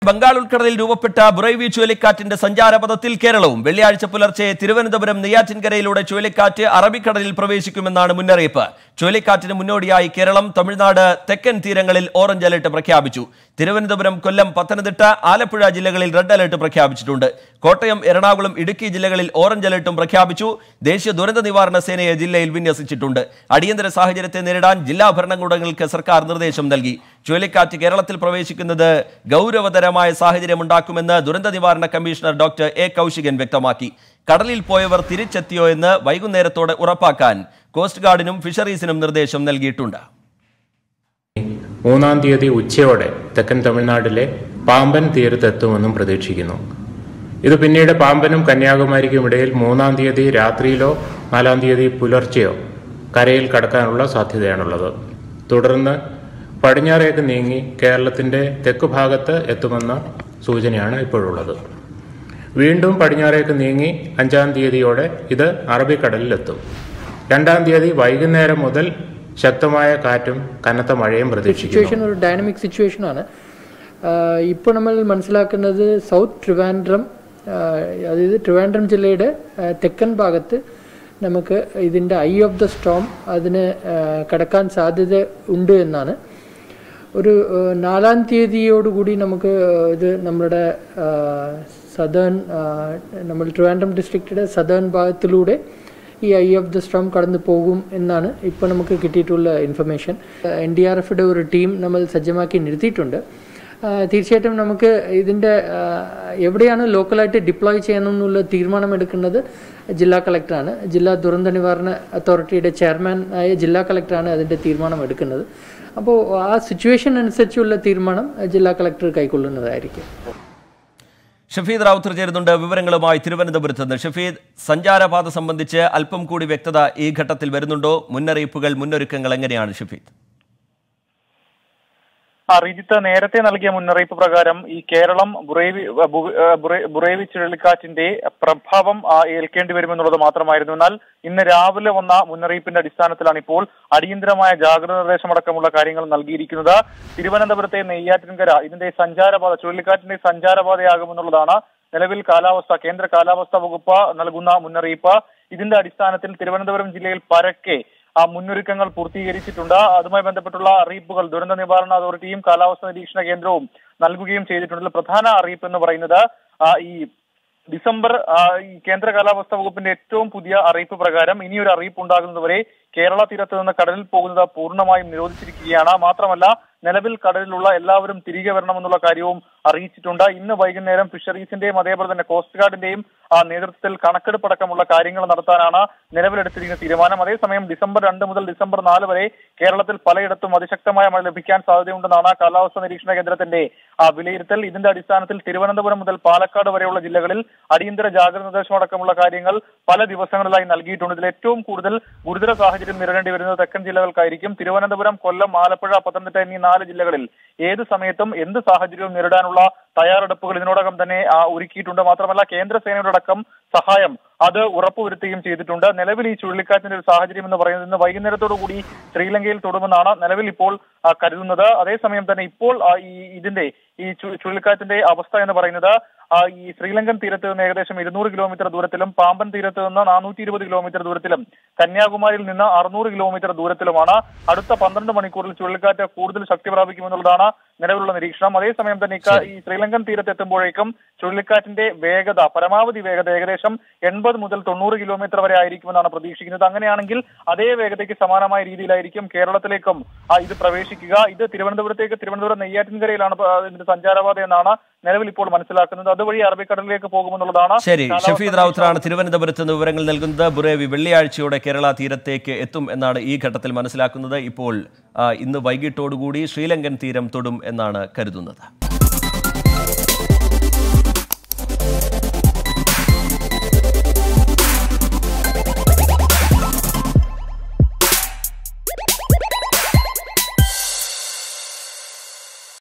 ബംഗാൾ ഉൾക്കടലിൽ രൂപപ്പെട്ട ബുറൈവി ചുഴലിക്കാറ്റിന്റെ സഞ്ചാരപഥത്തിൽ കേരളവും വെള്ളിയാഴ്ച പുലർച്ചെ തിരുവനന്തപുരം നെയ്യാറ്റിൻകരയിലൂടെ ചുഴലിക്കാറ്റ് അറബിക്കടലിൽ പ്രവേശിക്കുമെന്നാണ് മുന്നറിയിപ്പ് ചുഴലിക്കാറ്റിന് മുന്നോടിയായി കേരളം തമിഴ്നാട് തെക്കൻ തീരങ്ങളിൽ ഓറഞ്ച് അലർട്ട് പ്രഖ്യാപിച്ചു തിരുവനന്തപുരം കൊല്ലം പത്തനംതിട്ട ആലപ്പുഴ ജില്ലകളിൽ റെഡ് അലർട്ട് പ്രഖ്യാപിച്ചിട്ടുണ്ട് കോട്ടയം എറണാകുളം ഇടുക്കി ജില്ലകളിൽ ഓറഞ്ച് അലർട്ടും പ്രഖ്യാപിച്ചു ദേശീയ ദുരന്ത നിവാരണ സേനയെ ജില്ലയിൽ വിന്യസിച്ചിട്ടുണ്ട് അടിയന്തര സാഹചര്യത്തെ നേരിടാൻ ജില്ലാ ഭരണകൂടങ്ങൾക്ക് സർക്കാർ നിർദ്ദേശം നൽകി ചുഴലിക്കാറ്റ് കേരളത്തിൽ പ്രവേശിക്കുന്നത് ഗൗരവതരമായ സാഹചര്യമുണ്ടാക്കുമെന്ന് ദുരന്ത നിവാരണ കമ്മീഷണർ ഡോക്ടർ എ കൗശികൻ വ്യക്തമാക്കി കടലിൽ പോയവർ തിരിച്ചെത്തിയോ എന്ന് വൈകുന്നേരത്തോടെ ഉറപ്പാക്കാൻ കോസ്റ്റ് ഗാർഡിനും ഫിഷറീസിനും നിർദ്ദേശം നൽകിയിട്ടുണ്ട് മൂന്നാം തീയതി ഉച്ചയോടെ തെക്കൻ തമിഴ്നാട്ടിലെ പാമ്പൻ തീരത്തെത്തുമെന്നും പ്രതീക്ഷിക്കുന്നു ഇത് പിന്നീട് പാമ്പനും കന്യാകുമാരിക്കും ഇടയിൽ മൂന്നാം തീയതി രാത്രിയിലോ നാലാം തീയതി പുലർച്ചെയോ കരയിൽ കടക്കാനുള്ള സാധ്യതയാണുള്ളത് തുടർന്ന് പടിഞ്ഞാറേക്ക് നീങ്ങി കേരളത്തിന്റെ തെക്ക് ഭാഗത്ത് എത്തുമെന്ന സൂചനയാണ് ഇപ്പോഴുള്ളത് വീണ്ടും പടിഞ്ഞാറേക്ക് നീങ്ങി അഞ്ചാം തീയതിയോടെ ഇത് അറബിക്കടലിലെത്തും രണ്ടാം തീയതി വൈകുന്നേരം മുതൽ ശക്തമായ കാറ്റും കനത്ത മഴയും പ്രതീക്ഷിക്കുന്നു സിറ്റുവേഷൻ ഒരു ഡൈനമിക് സിറ്റുവേഷൻ ആണ് ഇപ്പോൾ നമ്മൾ മനസ്സിലാക്കുന്നത് സൗത്ത് ട്രിവാൻഡ്രം ആഹ് അതായത് ട്രിവാൻഡ്രം ജില്ലയുടെ ആഹ് തെക്കൻ ഭാഗത്ത് നമുക്ക് ഇതിൻ്റെ ഐ ഓഫ് ദ സ്റ്റോം അതിന് ആഹ് കടക്കാൻ സാധ്യത ഉണ്ട് എന്നാണ് ഒരു ആഹ് നാലാം തീയതിയോടുകൂടി നമുക്ക് ഇത് നമ്മുടെ സദേൺ നമ്മൾ ട്രിവാൻഡ്രം ഡിസ്ട്രിക്റ്റിയുടെ സദേൺ ഭാഗത്തിലൂടെ ഈ ഐ ഓഫ് ദ സ്റ്റോം കടന്നു പോകും എന്നാണ് ഇപ്പോൾ നമുക്ക് കിട്ടിയിട്ടുള്ള ഇൻഫർമേഷൻ എൻ ഡി ആർ എഫിയുടെ ഒരു ടീം നമ്മൾ സജ്ജമാക്കി നിർത്തിയിട്ടുണ്ട് ആ, തീർച്ചയായിട്ടും നമുക്ക് ഇതിൻ്റെ ആ, എവിടെയാണ് ലോക്കലായിട്ട് ഡിപ്ലോയ് ചെയ്യണമെന്നുള്ള തീരുമാനം എടുക്കുന്നത് ജില്ലാ കളക്ടറാണ് ജില്ലാ ദുരന്ത നിവാരണ അതോറിറ്റിയുടെ ചെയർമാൻ ആയ ജില്ലാ കളക്ടറാണ് അതിൻ്റെ തീരുമാനം എടുക്കുന്നത് അപ്പോൾ ആ സിറ്റുവേഷൻ അനുസരിച്ചുള്ള തീരുമാനം ജില്ലാ കളക്ടർ കൈക്കൊള്ളുന്നതായിരിക്കും ഷഫീദ് റാവുത്തർ ചേരുന്നുണ്ട് വിവരങ്ങളുമായി തിരുവനന്തപുരത്ത് നിന്ന് ഷഫീദ് സഞ്ചാരപാത സംബന്ധിച്ച് അല്പം കൂടി വ്യക്തത ഈ ഘട്ടത്തിൽ വരുന്നുണ്ടോ മുന്നറിയിപ്പുകൾ മുന്നൊരുക്കങ്ങൾ എങ്ങനെയാണ് ഷഫീദ് ആ റിജിത്ത് നേരത്തെ നൽകിയ മുന്നറിയിപ്പ് പ്രകാരം ഈ കേരളം ബുറേവി ബു- ആ, ബുറേ- ബുറേവി ചുഴലിക്കാറ്റിന്റെ പ്രഭാവം ആ, ഏൽക്കേണ്ടി വരുമെന്നുള്ളത് മാത്രമായിരുന്നു എന്നാൽ ഇന്ന് രാവിലെ വന്ന മുന്നറിയിപ്പിന്റെ അടിസ്ഥാനത്തിലാണ് ഇപ്പോൾ അടിയന്തരമായ ജാഗ്രത നിർദ്ദേശമടക്കമുള്ള കാര്യങ്ങൾ നൽകിയിരിക്കുന്നത് തിരുവനന്തപുരത്തെ നെയ്യാറ്റിൻകര ഇതിന്റെ സഞ്ചാരപാത ചുഴലിക്കാറ്റിന്റെ സഞ്ചാരപാതയാകുമെന്നുള്ളതാണ് നിലവിൽ കാലാവസ്ഥ കേന്ദ്ര കാലാവസ്ഥാ വകുപ്പ് നൽകുന്ന മുന്നറിയിപ്പ് ഇതിന്റെ അടിസ്ഥാനത്തിൽ തിരുവനന്തപുരം ജില്ലയിൽ പരക്കെ ആ മുന്നൊരുക്കങ്ങൾ പൂർത്തീകരിച്ചിട്ടുണ്ട് അതുമായി ബന്ധപ്പെട്ടുള്ള അറിയിപ്പുകൾ ദുരന്ത നിവാരണ അതോറിറ്റിയും കാലാവസ്ഥാ നിരീക്ഷണ കേന്ദ്രവും നൽകുകയും ചെയ്തിട്ടുണ്ട് ഇതിൽ പ്രധാന അറിയിപ്പ് എന്ന് പറയുന്നത് ആ, ഈ ഡിസംബർ ആ, ഈ കേന്ദ്ര കാലാവസ്ഥാ വകുപ്പിന്റെ ഏറ്റവും പുതിയ അറിയിപ്പ് പ്രകാരം ഇനിയൊരു അറിയിപ്പ് ഉണ്ടാകുന്നതുവരെ കേരള തീരത്ത് നിന്ന് കടലിൽ പോകുന്നത് പൂർണ്ണമായും നിരോധിച്ചിരിക്കുകയാണ് മാത്രമല്ല നിലവിൽ കടലിലുള്ള എല്ലാവരും തിരികെ വരണമെന്നുള്ള കാര്യവും അറിയിച്ചിട്ടുണ്ട് ഇന്ന് വൈകുന്നേരം ഫിഷറീസിന്റെയും അതേപോലെ തന്നെ കോസ്റ്റ് ഗാർഡിന്റെയും ആ നേതൃത്വത്തിൽ കണക്കെടുപ്പടക്കമുള്ള കാര്യങ്ങൾ നടത്താനാണ് നിലവിലെടുത്തിരിക്കുന്ന തീരുമാനം അതേസമയം ഡിസംബർ രണ്ട് മുതൽ ഡിസംബർ നാല് വരെ കേരളത്തിൽ പലയിടത്തും അതിശക്തമായ മഴ ലഭിക്കാൻ സാധ്യതയുണ്ടെന്നാണ് കാലാവസ്ഥാ നിരീക്ഷണ കേന്ദ്രത്തിന്റെ ആ വിലയിരുത്തൽ ഇതിന്റെ അടിസ്ഥാനത്തിൽ തിരുവനന്തപുരം മുതൽ പാലക്കാട് വരെയുള്ള ജില്ലകളിൽ അടിയന്തര ജാഗ്രത നിർദ്ദേശമടക്കമുള്ള കാര്യങ്ങൾ പല ദിവസങ്ങളിലായി നൽകിയിട്ടുണ്ട് ഇതിൽ ഏറ്റവും കൂടുതൽ ഗുരുതര സാഹചര്യം നേരിടേണ്ടി വരുന്നത് തെക്കൻ ജില്ലകൾക്കായിരിക്കും തിരുവനന്തപുരം കൊല്ലം ആലപ്പുഴ പത്തനംതിട്ട എന്നീ നാല് ജില്ലകളിൽ ഏത് സമയത്തും എന്ത് സാഹചര്യവും നേരിടാനുള്ള തയ്യാറെടുപ്പുകൾ ഇതിനോടകം തന്നെ ആ, ഒരുക്കിയിട്ടുണ്ട് മാത്രമല്ല കേന്ദ്ര സേനയുടെ അടക്കം സഹായം അത് ഉറപ്പുവരുത്തുകയും ചെയ്തിട്ടുണ്ട് നിലവിൽ ഈ ചുഴലിക്കാറ്റിന്റെ ഒരു സാഹചര്യം എന്ന് പറയുന്നത് ഇന്ന് വൈകുന്നേരത്തോടു കൂടി ശ്രീലങ്കയിൽ തൊടുമെന്നാണ് നിലവിൽ ഇപ്പോൾ ആ, കരുതുന്നത് അതേസമയം തന്നെ ഇപ്പോൾ ആ, ഈ ഇതിന്റെ ഈ ചു- ചുഴലിക്കാറ്റിന്റെ അവസ്ഥ എന്ന് പറയുന്നത് ആ, ഈ ശ്രീലങ്കൻ തീരത്ത് നിന്ന് ഏകദേശം ഇരുന്നൂറ് കിലോമീറ്റർ ദൂരത്തിലും പാമ്പൻ തീരത്ത് നിന്ന് നാനൂറ്റി ഇരുപത് കിലോമീറ്റർ ദൂരത്തിലും കന്യാകുമാരിയിൽ നിന്ന് അറുന്നൂറ് കിലോമീറ്റർ ദൂരത്തിലുമാണ് അടുത്ത പന്ത്രണ്ട് മണിക്കൂറിൽ ചുഴലിക്കാറ്റ് കൂടുതൽ ശക്തി പ്രാപിക്കുമെന്നുള്ളതാണ് നിലവിലുള്ള നിരീക്ഷണം അതേസമയം തന്നെ ഇക്ക- ഈ ശ്രീലങ്കൻ തീരത്ത് എത്തുമ്പോഴേക്കും ചുഴലിക്കാറ്റിന്റെ വേഗത പരമാവധി വേഗത ഏകദേശം എൺപത് മുതൽ തൊണ്ണൂറ് കിലോമീറ്റർ വരെ ആയിരിക്കുമെന്നാണ് പ്രതീക്ഷിക്കുന്നത് അങ്ങനെയാണെങ്കിൽ അതേ വേഗതയ്ക്ക് സമാനമായ രീതിയിലായിരിക്കും കേരളത്തിലേക്കും ആ, ഇത് പ്രവേശിക്കുക ഇത് തിരുവനന്തപുരത്തേക്ക് തിരുവനന്തപുരം നെയ്യാറ്റിൻകരയിലാണ് പ- ഇതിന്റെ സഞ്ചാരപാത എന്നാണ് നിലവിൽ ഇപ്പോൾ മനസ്സിലാക്കുന്നത് അതുവഴി അറബിക്കടലിലേക്ക് പോകുമെന്നുള്ളതാണ് ശരി കാലാവസ്ഥാ ഷഫീദ് റാവുത്തറാണ് തിരുവനന്തപുരത്ത് നിന്ന് വിവരങ്ങൾ നൽകുന്നത് ബുറേവി വെള്ളിയാഴ്ചയോടെ കേരള തീരത്തേക്ക് എത്തും എന്നാണ് ഈ ഘട്ടത്തിൽ മനസ്സിലാക്കുന്നത് ഇപ്പോൾ ആ, ഇന്ന് വൈകിട്ടോടുകൂടി ശ്രീലങ്കൻ തീരം തൊടും എന്നാണ് കരുതുന്നത്